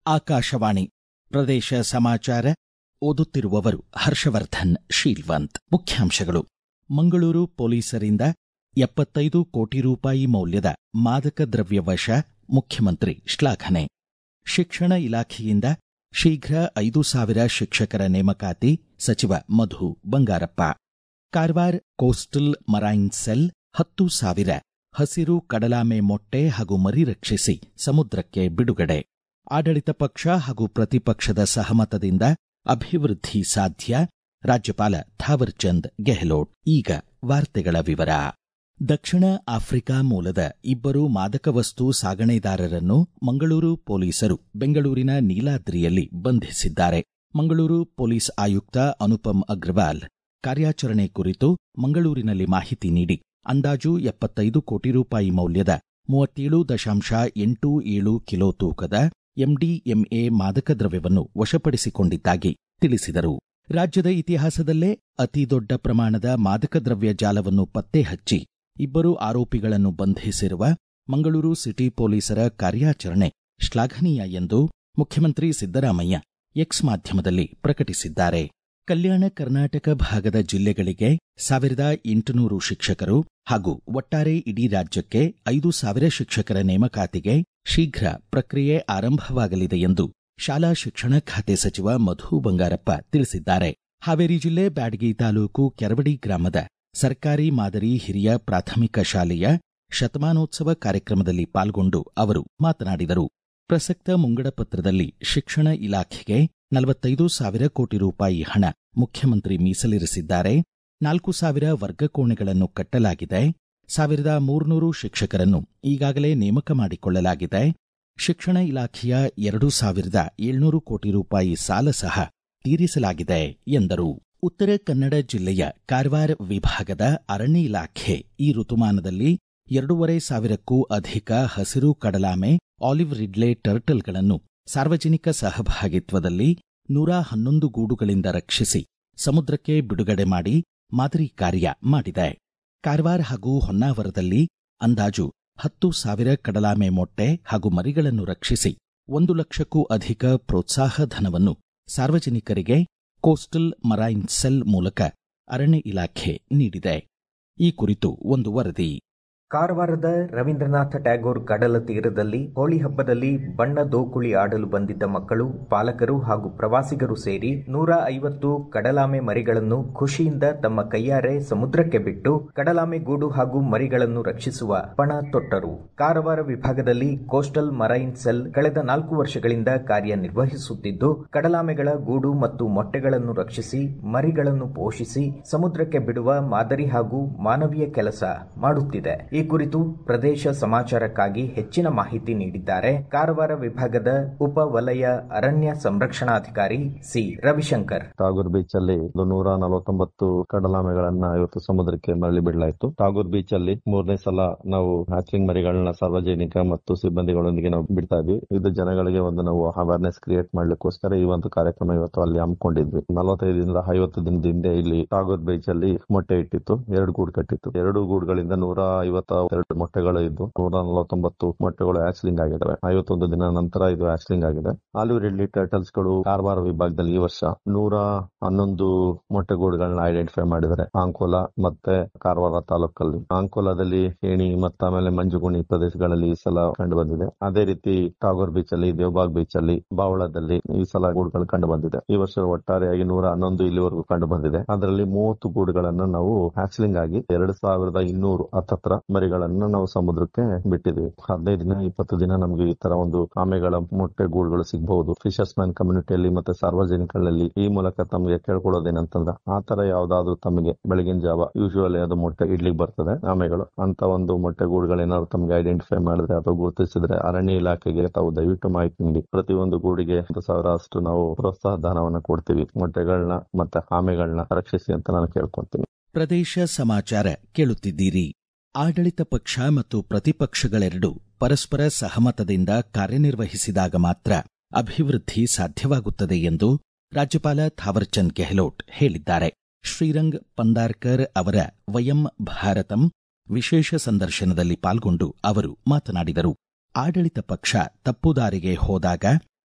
ಆಕಾಶವಾಣಿ ಪ್ರದೇಶ ಸಮಾಚಾರ ಓದುತ್ತಿರುವವರು ಹರ್ಷವರ್ಧನ್ ಶೀಲ್ವಂತ್ ಮುಖ್ಯಾಂಶಗಳು ಮಂಗಳೂರು ಪೊಲೀಸರಿಂದ ಎಪ್ಪತ್ತೈದು ಕೋಟಿ ರೂಪಾಯಿ ಮೌಲ್ಯದ ಮಾದಕ ದ್ರವ್ಯ ವಶ ಮುಖ್ಯಮಂತ್ರಿ ಶ್ಲಾಘನೆ ಶಿಕ್ಷಣ ಇಲಾಖೆಯಿಂದ ಶೀಘ್ರ ಐದು ಸಾವಿರ ಶಿಕ್ಷಕರ ನೇಮಕಾತಿ ಸಚಿವ Madhu Bangarappa Karwar coastal marine cell ಹತ್ತು ಸಾವಿರ ಹಸಿರು ಕಡಲಾಮೆ ಮೊಟ್ಟೆ ಹಾಗೂ ಮರಿ ರಕ್ಷಿಸಿ ಸಮುದ್ರಕ್ಕೆ ಬಿಡುಗಡೆ ಆಡಳಿತ ಪಕ್ಷ ಹಾಗೂ ಪ್ರತಿಪಕ್ಷದ ಸಹಮತದಿಂದ ಅಭಿವೃದ್ಧಿ ಸಾಧ್ಯ ರಾಜ್ಯಪಾಲ ಥಾವರ್ಚಂದ್ ಗೆಹ್ಲೋಟ್ ಈಗ ವಾರ್ತೆಗಳ ವಿವರ ದಕ್ಷಿಣ ಆಫ್ರಿಕಾ ಮೂಲದ ಇಬ್ಬರು ಮಾದಕ ವಸ್ತು ಸಾಗಣೆದಾರರನ್ನು ಮಂಗಳೂರು ಪೊಲೀಸರು ಬೆಂಗಳೂರಿನ ನೀಲಾದ್ರಿಯಲ್ಲಿ ಬಂಧಿಸಿದ್ದಾರೆ ಮಂಗಳೂರು ಪೊಲೀಸ್ ಆಯುಕ್ತ ಅನುಪಮ್ ಅಗ್ರವಾಲ್ ಕಾರ್ಯಾಚರಣೆ ಕುರಿತು ಮಂಗಳೂರಿನಲ್ಲಿ ಮಾಹಿತಿ ನೀಡಿ ಅಂದಾಜು ಎಪ್ಪತ್ತೈದು ಕೋಟಿ ರೂಪಾಯಿ ಮೌಲ್ಯದ ಮೂವತ್ತೇಳು ದಶಾಂಶ ಎಂಟು ಏಳು ಕಿಲೋ ತೂಕದ ಎಂಡಿಎಂಎ ಮಾದಕ ದ್ರವ್ಯವನ್ನು ವಶಪಡಿಸಿಕೊಂಡಿದ್ದಾಗಿ ತಿಳಿಸಿದರು ರಾಜ್ಯದ ಇತಿಹಾಸದಲ್ಲೇ ಅತಿ ದೊಡ್ಡ ಪ್ರಮಾಣದ ಮಾದಕ ದ್ರವ್ಯ ಜಾಲವನ್ನು ಪತ್ತೆ ಹಚ್ಚಿ ಇಬ್ಬರು ಆರೋಪಿಗಳನ್ನು ಬಂಧಿಸಿರುವ ಮಂಗಳೂರು ಸಿಟಿ ಪೊಲೀಸರ ಕಾರ್ಯಾಚರಣೆ ಶ್ಲಾಘನೀಯ ಎಂದು ಮುಖ್ಯಮಂತ್ರಿ ಸಿದ್ದರಾಮಯ್ಯ ಎಕ್ಸ್ ಮಾಧ್ಯಮದಲ್ಲಿ ಪ್ರಕಟಿಸಿದ್ದಾರೆ ಕಲ್ಯಾಣ ಕರ್ನಾಟಕ ಭಾಗದ ಜಿಲ್ಲೆಗಳಿಗೆ ಸಾವಿರದ ಎಂಟುನೂರು ಶಿಕ್ಷಕರು ಹಾಗೂ ಒಟ್ಟಾರೆ ಇಡೀ ರಾಜ್ಯಕ್ಕೆ ಐದು ಸಾವಿರ ಶಿಕ್ಷಕರ ನೇಮಕಾತಿಗೆ ಶೀಘ್ರ ಪ್ರಕ್ರಿಯೆ ಆರಂಭವಾಗಲಿದೆ ಎಂದು ಶಾಲಾ ಶಿಕ್ಷಣ ಖಾತೆ ಸಚಿವ ಮಧು ಬಂಗಾರಪ್ಪ ತಿಳಿಸಿದ್ದಾರೆ ಹಾವೇರಿ ಜಿಲ್ಲೆ ಬ್ಯಾಡಗಿ ತಾಲೂಕು ಕೆರವಡಿ ಗ್ರಾಮದ ಸರ್ಕಾರಿ ಮಾದರಿ ಹಿರಿಯ ಪ್ರಾಥಮಿಕ ಶಾಲೆಯ ಶತಮಾನೋತ್ಸವ ಕಾರ್ಯಕ್ರಮದಲ್ಲಿ ಪಾಲ್ಗೊಂಡು ಅವರು ಮಾತನಾಡಿದರು ಪ್ರಸಕ್ತ ಮುಂಗಡ ಪತ್ರದಲ್ಲಿ ಶಿಕ್ಷಣ ಇಲಾಖೆಗೆ ನಲವತ್ತೈದು ಸಾವಿರ ಕೋಟಿ ರೂಪಾಯಿ ಹಣ ಮುಖ್ಯಮಂತ್ರಿ ಮೀಸಲಿರಿಸಿದ್ದಾರೆ ನಾಲ್ಕು ಸಾವಿರ ವರ್ಗಕೋಣೆಗಳನ್ನು ಕಟ್ಟಲಾಗಿದೆ ಸಾವಿರದ ಮೂರ್ನೂರು ಶಿಕ್ಷಕರನ್ನು ಈಗಾಗಲೇ ನೇಮಕ ಮಾಡಿಕೊಳ್ಳಲಾಗಿದೆ ಶಿಕ್ಷಣ ಇಲಾಖೆಯ ಎರಡು ಸಾವಿರದ ಏಳ್ನೂರು ಕೋಟಿ ರೂಪಾಯಿ ಸಾಲ ಸಹ ತೀರಿಸಲಾಗಿದೆ ಎಂದರು ಉತ್ತರ ಕನ್ನಡ ಜಿಲ್ಲೆಯ ಕಾರವಾರ ವಿಭಾಗದ ಅರಣ್ಯ ಇಲಾಖೆ ಈ ಋತುಮಾನದಲ್ಲಿ ಎರಡೂವರೆ ಸಾವಿರಕ್ಕೂ ಅಧಿಕ ಹಸಿರು ಕಡಲಾಮೆ ಆಲಿವ್ ರಿಡ್ಲೆ ಟರ್ಟಲ್ಗಳನ್ನು ಸಾರ್ವಜನಿಕ ಸಹಭಾಗಿತ್ವದಲ್ಲಿ ನೂರ ಹನ್ನೊಂದು ಗೂಡುಗಳಿಂದ ರಕ್ಷಿಸಿ ಸಮುದ್ರಕ್ಕೆ ಬಿಡುಗಡೆ ಮಾಡಿ ಮಾದರಿ ಕಾರ್ಯ ಮಾಡಿದೆ ಕಾರವಾರ ಹಾಗೂ ಹೊನ್ನಾವರದಲ್ಲಿ ಅಂದಾಜು ಹತ್ತು ಸಾವಿರ ಕಡಲಾಮೆ ಮೊಟ್ಟೆ ಹಾಗೂ ಮರಿಗಳನ್ನು ರಕ್ಷಿಸಿ ಒಂದು ಲಕ್ಷಕ್ಕೂ ಅಧಿಕ ಪ್ರೋತ್ಸಾಹ ಧನವನ್ನು ಸಾರ್ವಜನಿಕರಿಗೆ ಕೋಸ್ಟಲ್ ಮರೈನ್ ಸೆಲ್ ಮೂಲಕ ಅರಣ್ಯ ಇಲಾಖೆ ನೀಡಿದೆ ಈ ಕುರಿತು ಒಂದು ವರದಿ ಕಾರವಾರದ ರವೀಂದ್ರನಾಥ ಟ್ಯಾಗೋರ್ ಕಡಲ ತೀರದಲ್ಲಿ ಹೋಳಿ ಹಬ್ಬದಲ್ಲಿ ಬಣ್ಣ ದೋಕುಳಿ ಆಡಲು ಬಂದಿದ್ದ ಮಕ್ಕಳು ಪಾಲಕರು ಹಾಗೂ ಪ್ರವಾಸಿಗರು ಸೇರಿ ನೂರ ಐವತ್ತು ಕಡಲಾಮೆ ಮರಿಗಳನ್ನು ಖುಷಿಯಿಂದ ತಮ್ಮ ಕೈಯಾರೆ ಸಮುದ್ರಕ್ಕೆ ಬಿಟ್ಟು ಕಡಲಾಮೆ ಗೂಡು ಹಾಗೂ ಮರಿಗಳನ್ನು ರಕ್ಷಿಸುವ ಪಣ ತೊಟ್ಟರು ಕಾರವಾರ ವಿಭಾಗದಲ್ಲಿ ಕೋಸ್ಟಲ್ ಮರೈನ್ ಸೆಲ್ ಕಳೆದ ನಾಲ್ಕು ವರ್ಷಗಳಿಂದ ಕಾರ್ಯನಿರ್ವಹಿಸುತ್ತಿದ್ದು ಕಡಲಾಮೆಗಳ ಗೂಡು ಮತ್ತು ಮೊಟ್ಟೆಗಳನ್ನು ರಕ್ಷಿಸಿ ಮರಿಗಳನ್ನು ಪೋಷಿಸಿ ಸಮುದ್ರಕ್ಕೆ ಬಿಡುವ ಮಾದರಿ ಹಾಗೂ ಮಾನವೀಯ ಕೆಲಸ ಮಾಡುತ್ತಿದೆ ಈ ಕುರಿತು ಪ್ರದೇಶ ಸಮಾಚಾರಕ್ಕಾಗಿ ಹೆಚ್ಚಿನ ಮಾಹಿತಿ ನೀಡಿದ್ದಾರೆ ಕಾರವಾರ ವಿಭಾಗದ ಉಪ ವಲಯ ಅರಣ್ಯ ಸಂರಕ್ಷಣಾಧಿಕಾರಿ ಸಿ ರವಿಶಂಕರ್ ಟಾಗೂರ್ ಬೀಚ್ ಅಲ್ಲಿ ನೂರ ನಲವತ್ತೊಂಬತ್ತು ಕಡಲಾಮೆಗಳನ್ನ ಇವತ್ತು ಸಮುದ್ರಕ್ಕೆ ಮರಳಿ ಬಿಡಲಾಯಿತು ಟಾಗೂರ್ ಬೀಚ್ ಅಲ್ಲಿ ಮೂರನೇ ಸಲ ನಾವು ಹ್ಯಾಚಿಂಗ್ ಮರಿಗಳನ್ನ ಸಾರ್ವಜನಿಕ ಮತ್ತು ಸಿಬ್ಬಂದಿಗಳೊಂದಿಗೆ ನಾವು ಬಿಡ್ತಾ ಇದ್ವಿ ಇದು ಜನಗಳಿಗೆ ಒಂದು ನಾವು ಅವೇರ್ನೆಸ್ ಕ್ರಿಯೇಟ್ ಮಾಡ್ಲಿಕ್ಕೋಸ್ಕರ ಈ ಒಂದು ಕಾರ್ಯಕ್ರಮ ಇವತ್ತು ಅಲ್ಲಿ ಹಮ್ಮಿಕೊಂಡಿದ್ವಿ ನಲವತ್ತೈದರಿಂದ ಐವತ್ತು ದಿನದ ಹಿಂದೆ ಇಲ್ಲಿ ಟಾಗೂರ್ ಬೀಚ್ ಅಲ್ಲಿ ಮೊಟ್ಟೆ ಇಟ್ಟಿತ್ತು ಎರಡು ಗೂಡು ಕಟ್ಟಿತ್ತು ಎರಡು ಗೂಡುಗಳಿಂದ ನೂರ ಐವತ್ತೆರಡು ಮೊಟ್ಟೆಗಳು ಇದ್ದು ನೂರ ನಲವತ್ತೊಂಬತ್ತು ಮೊಟ್ಟೆಗಳು ಹ್ಯಾಚ್ಲಿಂಗ್ ಆಗಿದ್ದಾವೆ ಐವತ್ತೊಂದು ದಿನ ನಂತರ ಇದು ಹ್ಯಾಚ್ಲಿಂಗ್ ಆಗಿದೆ ಆಲಿವ್ ರಿಡ್ಲಿ ಟರ್ಟಲ್ಸ್ ಗಳು ಕಾರವಾರ ವಿಭಾಗದಲ್ಲಿ ಈ ವರ್ಷ ನೂರ ಹನ್ನೊಂದು ಮೊಟ್ಟೆಗೂಡುಗಳನ್ನ ಐಡೆಂಟಿಫೈ ಮಾಡಿದ್ದಾರೆ ಆಂಕೋಲಾ ಮತ್ತೆ ಕಾರವಾರ ತಾಲೂಕಲ್ಲಿ ಆಂಕೋಲಾದಲ್ಲಿ ಏಣಿ ಮತ್ತು ಆಮೇಲೆ ಮಂಜುಗುಣಿ ಪ್ರದೇಶಗಳಲ್ಲಿ ಈ ಸಲ ಕಂಡು ಬಂದಿದೆ ಅದೇ ರೀತಿ ಟಾಗೋರ್ ಬೀಚ್ ಅಲ್ಲಿ ದೇವಬಾಗ್ ಬೀಚ್ ಅಲ್ಲಿ ಬಾವಳದಲ್ಲಿ ಈ ಸಲ ಗೂಡುಗಳು ಕಂಡು ಬಂದಿದೆ ಈ ವರ್ಷ ಒಟ್ಟಾರೆಯಾಗಿ ನೂರ ಹನ್ನೊಂದು ಇಲ್ಲಿವರೆಗೂ ಕಂಡು ಬಂದಿದೆ ಅದರಲ್ಲಿ ಮೂವತ್ತು ಗೂಡುಗಳನ್ನು ನಾವು ಹ್ಯಾಚ್ಲಿಂಗ್ ಆಗಿ ಎರಡು ಸಾವಿರದ ಇನ್ನೂರು ಹತ್ತತ್ರ ಮರಿಗಳನ್ನ ನಾವು ಸಮುದ್ರಕ್ಕೆ ಬಿಟ್ಟಿದ್ವಿ ಹದಿನೈದು ದಿನ ಇಪ್ಪತ್ತು ದಿನ ನಮಗೆ ಈ ತರ ಒಂದು ಆಮೆಗಳ ಮೊಟ್ಟೆ ಗೂಡುಗಳು ಸಿಗಬಹುದು ಫಿಶರ್ಸ್ ಮ್ಯಾನ್ ಕಮ್ಯುನಿಟಿಯಲ್ಲಿ ಮತ್ತೆ ಸಾರ್ವಜನಿಕರಲ್ಲಿ ಈ ಮೂಲಕ ತಮಗೆ ಕೇಳ್ಕೊಳ್ಳೋದೇನಂತಂದ್ರೆ ಆ ತರ ಯಾವ್ದಾದ್ರು ತಮಗೆ ಬೆಳಗಿನ ಜಾವ ಯೂಶುವಲಿ ಅದು ಮೊಟ್ಟೆ ಇಡ್ಲಿಕ್ಕೆ ಬರ್ತದೆ ಆಮೆಗಳು ಅಂತ ಒಂದು ಮೊಟ್ಟೆ ಗೂಡುಗಳು ಏನಾದ್ರು ತಮಗೆ ಐಡೆಂಟಿಫೈ ಮಾಡಿದ್ರೆ ಅಥವಾ ಗುರುತಿಸಿದ್ರೆ ಅರಣ್ಯ ಇಲಾಖೆಗೆ ತಾವು ದಯವಿಟ್ಟು ಮಾಹಿತಿ ನೀಡಿ ಪ್ರತಿಯೊಂದು ಗೂಡಿಗೆ ಒಂದು ಸಾವಿರ ಅಷ್ಟು ನಾವು ಪ್ರೋತ್ಸಾಹ ಧನವನ್ನ ಕೊಡ್ತೀವಿ ಮೊಟ್ಟೆಗಳನ್ನ ಮತ್ತೆ ಆಮೆಗಳನ್ನ ರಕ್ಷಿಸಿ ಅಂತ ನಾನು ಕೇಳ್ಕೊಂತೀನಿ ಪ್ರದೇಶ ಸಮಾಚಾರ ಕೇಳುತ್ತಿದ್ದೀರಿ ಆಡಳಿತ ಪಕ್ಷ ಮತ್ತು ಪ್ರತಿಪಕ್ಷಗಳೆರಡು ಪರಸ್ಪರ ಸಹಮತದಿಂದ ಕಾರ್ಯನಿರ್ವಹಿಸಿದಾಗ ಮಾತ್ರ ಅಭಿವೃದ್ಧಿ ಸಾಧ್ಯವಾಗುತ್ತದೆ ಎಂದು ರಾಜ್ಯಪಾಲ ಥಾವರ್ಚಂದ್ ಗೆಹ್ಲೋಟ್ ಹೇಳಿದ್ದಾರೆ ಶ್ರೀರಂಗ್ ಪಂದಾರ್ಕರ್ ಅವರ ವಯಂ ಭಾರತಂ ವಿಶೇಷ ಸಂದರ್ಶನದಲ್ಲಿ ಪಾಲ್ಗೊಂಡು ಅವರು ಮಾತನಾಡಿದರು ಆಡಳಿತ ಪಕ್ಷ ತಪ್ಪುದಾರಿಗೆ ಹೋದಾಗ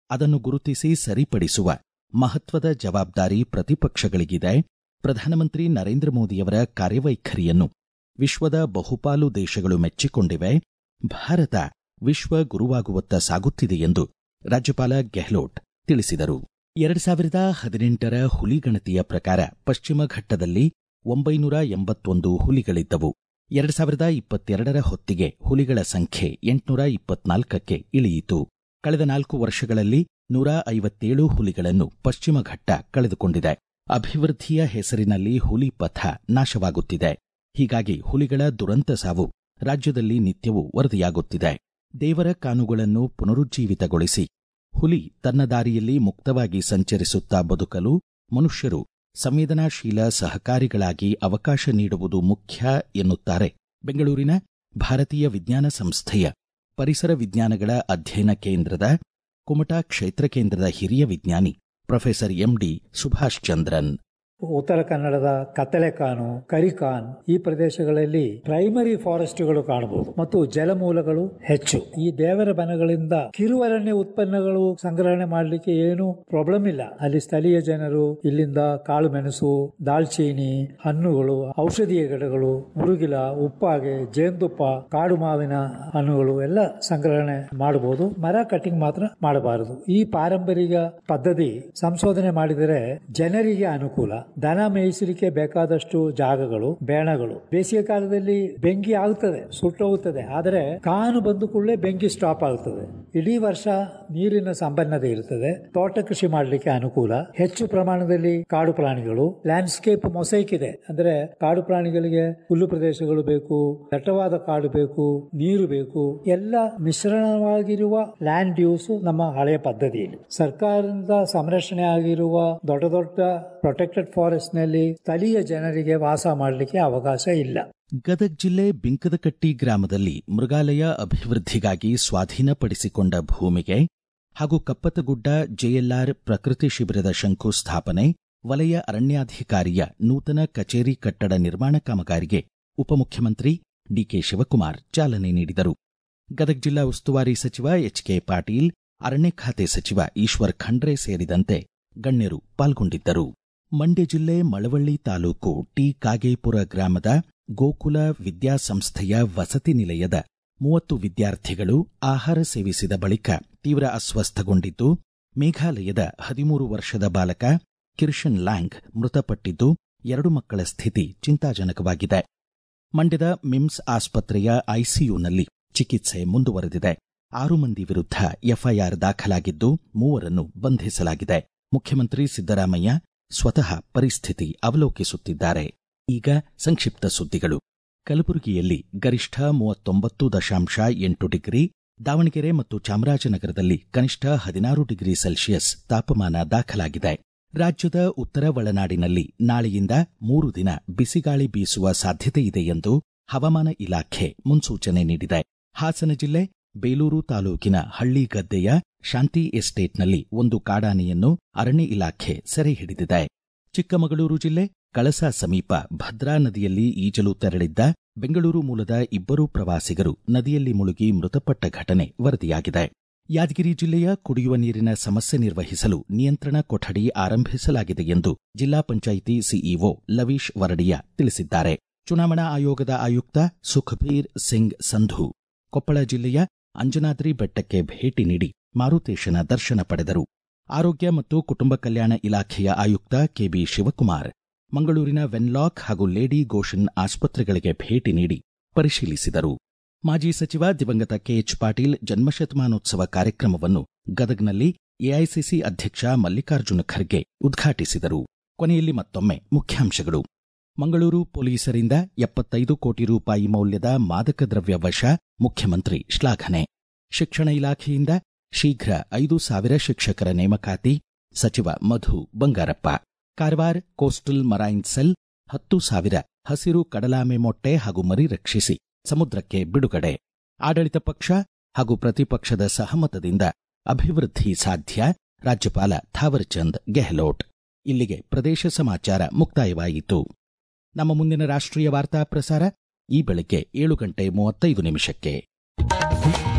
ಅದನ್ನು ಗುರುತಿಸಿ ಸರಿಪಡಿಸುವ ಮಹತ್ವದ ಜವಾಬ್ದಾರಿ ಪ್ರತಿಪಕ್ಷಗಳಿಗಿದೆ ಪ್ರಧಾನಮಂತ್ರಿ ನರೇಂದ್ರ ಮೋದಿಯವರ ಕಾರ್ಯವೈಖರಿಯನ್ನು ವಿಶ್ವದ ಬಹುಪಾಲು ದೇಶಗಳು ಮೆಚ್ಚಿಕೊಂಡಿವೆ ಭಾರತ ವಿಶ್ವ ಗುರುವಾಗುವತ್ತ ಸಾಗುತ್ತಿದೆ ಎಂದು ರಾಜ್ಯಪಾಲ ಗೆಹ್ಲೋಟ್ ತಿಳಿಸಿದರು ಎರಡು ಸಾವಿರದ ಹದಿನೆಂಟರ ಹುಲಿಗಣತಿಯ ಪ್ರಕಾರ ಪಶ್ಚಿಮ ಘಟ್ಟದಲ್ಲಿ ಒಂಬೈನೂರ ಎಂಬತ್ತೊಂದು ಹುಲಿಗಳಿದ್ದವು ಎರಡು ಸಾವಿರದ ಇಪ್ಪತ್ತೆರಡರ ಹೊತ್ತಿಗೆ ಹುಲಿಗಳ ಸಂಖ್ಯೆ ಎಂಟುನೂರ ಇಪ್ಪತ್ನಾಲ್ಕಕ್ಕೆ ಇಳಿಯಿತು ಕಳೆದ ನಾಲ್ಕು ವರ್ಷಗಳಲ್ಲಿ ನೂರ ಐವತ್ತೇಳು ಹುಲಿಗಳನ್ನು ಪಶ್ಚಿಮ ಘಟ್ಟ ಕಳೆದುಕೊಂಡಿದೆ ಅಭಿವೃದ್ಧಿಯ ಹೆಸರಿನಲ್ಲಿ ಹುಲಿ ಪಥ ನಾಶವಾಗುತ್ತಿದೆ ಹೀಗಾಗಿ ಹುಲಿಗಳ ದುರಂತ ಸಾವು ರಾಜ್ಯದಲ್ಲಿ ನಿತ್ಯವೂ ವರದಿಯಾಗುತ್ತಿದೆ ದೇವರ ಕಾನುಗಳನ್ನು ಪುನರುಜ್ಜೀವಿತಗೊಳಿಸಿ ಹುಲಿ ತನ್ನ ದಾರಿಯಲ್ಲಿ ಮುಕ್ತವಾಗಿ ಸಂಚರಿಸುತ್ತಾ ಬದುಕಲು ಮನುಷ್ಯರು ಸಂವೇದನಾಶೀಲ ಸಹಕಾರಿಗಳಾಗಿ ಅವಕಾಶ ನೀಡುವುದು ಮುಖ್ಯ ಎನ್ನುತ್ತಾರೆ ಬೆಂಗಳೂರಿನ ಭಾರತೀಯ ವಿಜ್ಞಾನ ಸಂಸ್ಥೆಯ ಪರಿಸರ ವಿಜ್ಞಾನಗಳ ಅಧ್ಯಯನ ಕೇಂದ್ರದ ಕುಮಟಾ ಕ್ಷೇತ್ರ ಕೇಂದ್ರದ ಹಿರಿಯ ವಿಜ್ಞಾನಿ ಪ್ರೊಫೆಸರ್ ಎಂಡಿ ಸುಭಾಷ್ ಚಂದ್ರನ್ ಉತ್ತರ ಕನ್ನಡದ ಕತ್ತಲೆಕಾನು ಕರಿಕಾನ್ ಈ ಪ್ರದೇಶಗಳಲ್ಲಿ ಪ್ರೈಮರಿ ಫಾರೆಸ್ಟ್ಗಳು ಕಾಣಬಹುದು ಮತ್ತು ಜಲಮೂಲಗಳು ಹೆಚ್ಚು ಈ ದೇವರ ಬನಗಳಿಂದ ಕಿರುವರಣ್ಯ ಉತ್ಪನ್ನಗಳು ಸಂಗ್ರಹಣೆ ಮಾಡಲಿಕ್ಕೆ ಏನು ಪ್ರಾಬ್ಲಮ್ ಇಲ್ಲ ಅಲ್ಲಿ ಸ್ಥಳೀಯ ಜನರು ಇಲ್ಲಿಂದ ಕಾಳು ಮೆಣಸು ದಾಲ್ಚೀನಿ ಹಣ್ಣುಗಳು ಔಷಧೀಯ ಗಿಡಗಳು ಮುರುಗಿಲ ಉಪ್ಪಾಗೆ ಜೇನುತುಪ್ಪ ಕಾಡು ಮಾವಿನ ಹಣ್ಣುಗಳು ಎಲ್ಲ ಸಂಗ್ರಹಣೆ ಮಾಡಬಹುದು ಮರ ಕಟಿಂಗ್ ಮಾತ್ರ ಮಾಡಬಾರದು ಈ ಪಾರಂಪರಿಕ ಪದ್ಧತಿ ಸಂಶೋಧನೆ ಮಾಡಿದರೆ ಜನರಿಗೆ ಅನುಕೂಲ ದನ ಮೇಯಿಸಲಿಕ್ಕೆ ಬೇಕಾದಷ್ಟು ಜಾಗಗಳು ಬೇಣಗಳು ಬೇಸಿಗೆ ಕಾಲದಲ್ಲಿ ಬೆಂಕಿ ಆಗುತ್ತದೆ ಸುಟ್ಟೋಗುತ್ತದೆ ಆದರೆ ಕಾನು ಬಂದು ಕೂಡಲೇ ಬೆಂಕಿ ಸ್ಟಾಪ್ ಆಗುತ್ತದೆ ಇಡೀ ವರ್ಷ ನೀರಿನ ಸಂಪನ್ನತೆ ಇರುತ್ತದೆ ತೋಟ ಕೃಷಿ ಮಾಡಲಿಕ್ಕೆ ಅನುಕೂಲ ಹೆಚ್ಚು ಪ್ರಮಾಣದಲ್ಲಿ ಕಾಡು ಪ್ರಾಣಿಗಳು ಲ್ಯಾಂಡ್ಸ್ಕೇಪ್ ಮೊಸೈಕ್ ಇದೆ ಅಂದ್ರೆ ಕಾಡು ಪ್ರಾಣಿಗಳಿಗೆ ಹುಲ್ಲು ಪ್ರದೇಶಗಳು ಬೇಕು ದಟ್ಟವಾದ ಕಾಡು ಬೇಕು ನೀರು ಬೇಕು ಎಲ್ಲ ಮಿಶ್ರಣವಾಗಿರುವ ಲ್ಯಾಂಡ್ ಯೂಸ್ ನಮ್ಮ ಹಳೆಯ ಪದ್ಧತಿಯಲ್ಲಿ ಸರ್ಕಾರದಿಂದ ಸಂರಕ್ಷಣೆ ಆಗಿರುವ ದೊಡ್ಡ ದೊಡ್ಡ ಪ್ರೊಟೆಕ್ಟೆಡ್ ಫಾರೆಸ್ಟ್ ನಲ್ಲಿ ಸ್ಥಳೀಯ ಜನರಿಗೆ ವಾಸ ಮಾಡಲಿಕ್ಕೆ ಅವಕಾಶ ಇಲ್ಲ ಗದಗ್ ಜಿಲ್ಲೆ ಬಿಂಕದಕಟ್ಟಿ ಗ್ರಾಮದಲ್ಲಿ ಮೃಗಾಲಯ ಅಭಿವೃದ್ಧಿಗಾಗಿ ಸ್ವಾಧೀನಪಡಿಸಿಕೊಂಡ ಭೂಮಿಗೆ ಹಾಗೂ ಕಪ್ಪತಗುಡ್ಡ ಜೆಎಲ್ಆರ್ ಪ್ರಕೃತಿ ಶಿಬಿರದ ಶಂಕುಸ್ಥಾಪನೆ ವಲಯ ಅರಣ್ಯಾಧಿಕಾರಿಯ ನೂತನ ಕಚೇರಿ ಕಟ್ಟಡ ನಿರ್ಮಾಣ ಕಾಮಗಾರಿಗೆ ಉಪಮುಖ್ಯಮಂತ್ರಿ ಡಿಕೆ ಶಿವಕುಮಾರ್ ಚಾಲನೆ ನೀಡಿದರು ಗದಗ ಜಿಲ್ಲಾ ಉಸ್ತುವಾರಿ ಸಚಿವ ಎಚ್ಕೆ ಪಾಟೀಲ್ ಅರಣ್ಯ ಖಾತೆ ಸಚಿವ ಈಶ್ವರ್ ಖಂಡ್ರೆ ಸೇರಿದಂತೆ ಗಣ್ಯರು ಪಾಲ್ಗೊಂಡಿದ್ದರು ಮಂಡ್ಯ ಜಿಲ್ಲೆ ಮಳವಳ್ಳಿ ತಾಲೂಕು ಟಿ ಕಾಗೇಪುರ ಗ್ರಾಮದ ಗೋಕುಲ ವಿದ್ಯಾಸಂಸ್ಥೆಯ ವಸತಿ ನಿಲಯದ ಮೂವತ್ತು ವಿದ್ಯಾರ್ಥಿಗಳು ಆಹಾರ ಸೇವಿಸಿದ ಬಳಿಕ ತೀವ್ರ ಅಸ್ವಸ್ಥಗೊಂಡಿದ್ದು ಮೇಘಾಲಯದ ಹದಿಮೂರು ವರ್ಷದ ಬಾಲಕ ಕಿರ್ಷನ್ ಲ್ಯಾಂಗ್ ಮೃತಪಟ್ಟಿದ್ದು ಎರಡು ಮಕ್ಕಳ ಸ್ಥಿತಿ ಚಿಂತಾಜನಕವಾಗಿದೆ ಮಂಡ್ಯದ ಮಿಮ್ಸ್ ಆಸ್ಪತ್ರೆಯ ಐಸಿಯುನಲ್ಲಿ ಚಿಕಿತ್ಸೆ ಮುಂದುವರೆದಿದೆ ಆರು ಮಂದಿ ವಿರುದ್ಧ ಎಫ್ಐಆರ್ ದಾಖಲಾಗಿದ್ದು ಮೂವರನ್ನು ಬಂಧಿಸಲಾಗಿದೆ ಮುಖ್ಯಮಂತ್ರಿ ಸಿದ್ದರಾಮಯ್ಯ ಸ್ವತಃ ಪರಿಸ್ಥಿತಿ ಅವಲೋಕಿಸುತ್ತಿದ್ದಾರೆ ಈಗ ಸಂಕ್ಷಿಪ್ತ ಸುದ್ದಿಗಳು ಕಲಬುರಗಿಯಲ್ಲಿ ಗರಿಷ್ಠ ಮೂವತ್ತೊಂಬತ್ತು ದಶಾಂಶ ಎಂಟು ಡಿಗ್ರಿ ದಾವಣಗೆರೆ ಮತ್ತು ಚಾಮರಾಜನಗರದಲ್ಲಿ ಕನಿಷ್ಠ ಹದಿನಾರು ಡಿಗ್ರಿ ಸೆಲ್ಸಿಯಸ್ ತಾಪಮಾನ ದಾಖಲಾಗಿದೆ ರಾಜ್ಯದ ಉತ್ತರ ಒಳನಾಡಿನಲ್ಲಿ ನಾಳೆಯಿಂದ ಮೂರು ದಿನ ಬಿಸಿಗಾಳಿ ಬೀಸುವ ಸಾಧ್ಯತೆ ಇದೆ ಎಂದು ಹವಾಮಾನ ಇಲಾಖೆ ಮುನ್ಸೂಚನೆ ನೀಡಿದೆ ಹಾಸನ ಜಿಲ್ಲೆ ಬೇಲೂರು ತಾಲೂಕಿನ ಹಳ್ಳಿಗದ್ದೆಯ ಶಾಂತಿ ಎಸ್ಟೇಟ್ನಲ್ಲಿ ಒಂದು ಕಾಡಾನೆಯನ್ನು ಅರಣ್ಯ ಇಲಾಖೆ ಸೆರೆ ಹಿಡಿದಿದೆ ಚಿಕ್ಕಮಗಳೂರು ಜಿಲ್ಲೆ ಕಳಸಾ ಸಮೀಪ ಭದ್ರಾ ನದಿಯಲ್ಲಿ ಈಜಲು ತೆರಳಿದ್ದ ಬೆಂಗಳೂರು ಮೂಲದ ಇಬ್ಬರು ಪ್ರವಾಸಿಗರು ನದಿಯಲ್ಲಿ ಮುಳುಗಿ ಮೃತಪಟ್ಟ ಘಟನೆ ವರದಿಯಾಗಿದೆ ಯಾದಗಿರಿ ಜಿಲ್ಲೆಯ ಕುಡಿಯುವ ನೀರಿನ ಸಮಸ್ಯೆ ನಿರ್ವಹಿಸಲು ನಿಯಂತ್ರಣ ಕೊಠಡಿ ಆರಂಭಿಸಲಾಗಿದೆ ಎಂದು ಜಿಲ್ಲಾ ಪಂಚಾಯಿತಿ ಸಿಇಒ ಲವೀಶ್ ವರಡಿಯ ತಿಳಿಸಿದ್ದಾರೆ ಚುನಾವಣಾ ಆಯೋಗದ ಆಯುಕ್ತ ಸುಖಬೀರ್ ಸಿಂಗ್ ಸಂಧು ಕೊಪ್ಪಳ ಜಿಲ್ಲೆಯ ಅಂಜನಾದ್ರಿ ಬೆಟ್ಟಕ್ಕೆ ಭೇಟಿ ನೀಡಿ ಮಾರುತೇಶನ ದರ್ಶನ ಪಡೆದರು ಆರೋಗ್ಯ ಮತ್ತು ಕುಟುಂಬ ಕಲ್ಯಾಣ ಇಲಾಖೆಯ ಆಯುಕ್ತ ಕೆಬಿ ಶಿವಕುಮಾರ್ ಮಂಗಳೂರಿನ ವೆನ್ಲಾಕ್ ಹಾಗೂ ಲೇಡಿ ಗೋಷನ್ ಆಸ್ಪತ್ರೆಗಳಿಗೆ ಭೇಟಿ ನೀಡಿ ಪರಿಶೀಲಿಸಿದರು ಮಾಜಿ ಸಚಿವ ದಿವಂಗತ ಕೆಎಚ್ ಪಾಟೀಲ್ ಜನ್ಮಶತಮಾನೋತ್ಸವ ಕಾರ್ಯಕ್ರಮವನ್ನು ಗದಗ್ನಲ್ಲಿ ಎಐಸಿಸಿ ಅಧ್ಯಕ್ಷ ಮಲ್ಲಿಕಾರ್ಜುನ ಖರ್ಗೆ ಉದ್ಘಾಟಿಸಿದರು ಕೊನೆಯಲ್ಲಿ ಮತ್ತೊಮ್ಮೆ ಮುಖ್ಯಾಂಶಗಳು ಮಂಗಳೂರು ಪೊಲೀಸರಿಂದ ಎಪ್ಪತ್ತೈದು ಕೋಟಿ ರೂಪಾಯಿ ಮೌಲ್ಯದ ಮಾದಕ ದ್ರವ್ಯ ವಶ ಮುಖ್ಯಮಂತ್ರಿ ಶ್ಲಾಘನೆ ಶಿಕ್ಷಣ ಇಲಾಖೆಯಿಂದ ಶೀಘ್ರ ಐದು ಸಾವಿರ ಶಿಕ್ಷಕರ ನೇಮಕಾತಿ ಸಚಿವ Madhu Bangarappa Karwar coastal marine cell ಹತ್ತು ಸಾವಿರ ಹಸಿರು ಕಡಲಾಮೆ ಮೊಟ್ಟೆ ಹಾಗೂ ಮರಿ ರಕ್ಷಿಸಿ ಸಮುದ್ರಕ್ಕೆ ಬಿಡುಗಡೆ ಆಡಳಿತ ಪಕ್ಷ ಹಾಗೂ ಪ್ರತಿಪಕ್ಷದ ಸಹಮತದಿಂದ ಅಭಿವೃದ್ಧಿ ಸಾಧ್ಯ ರಾಜ್ಯಪಾಲ ಥಾವರ್ಚಂದ್ ಗೆಹ್ಲೋಟ್ ಇಲ್ಲಿಗೆ ಪ್ರದೇಶ ಸಮಾಚಾರ ಮುಕ್ತಾಯವಾಯಿತು ನಮ್ಮ ಮುಂದಿನ ರಾಷ್ಟ್ರೀಯ ವಾರ್ತಾ ಪ್ರಸಾರ ಈ ಬೆಳಗ್ಗೆ ಏಳು ಗಂಟೆ ಮೂವತ್ತೈದು ನಿಮಿಷಕ್ಕೆ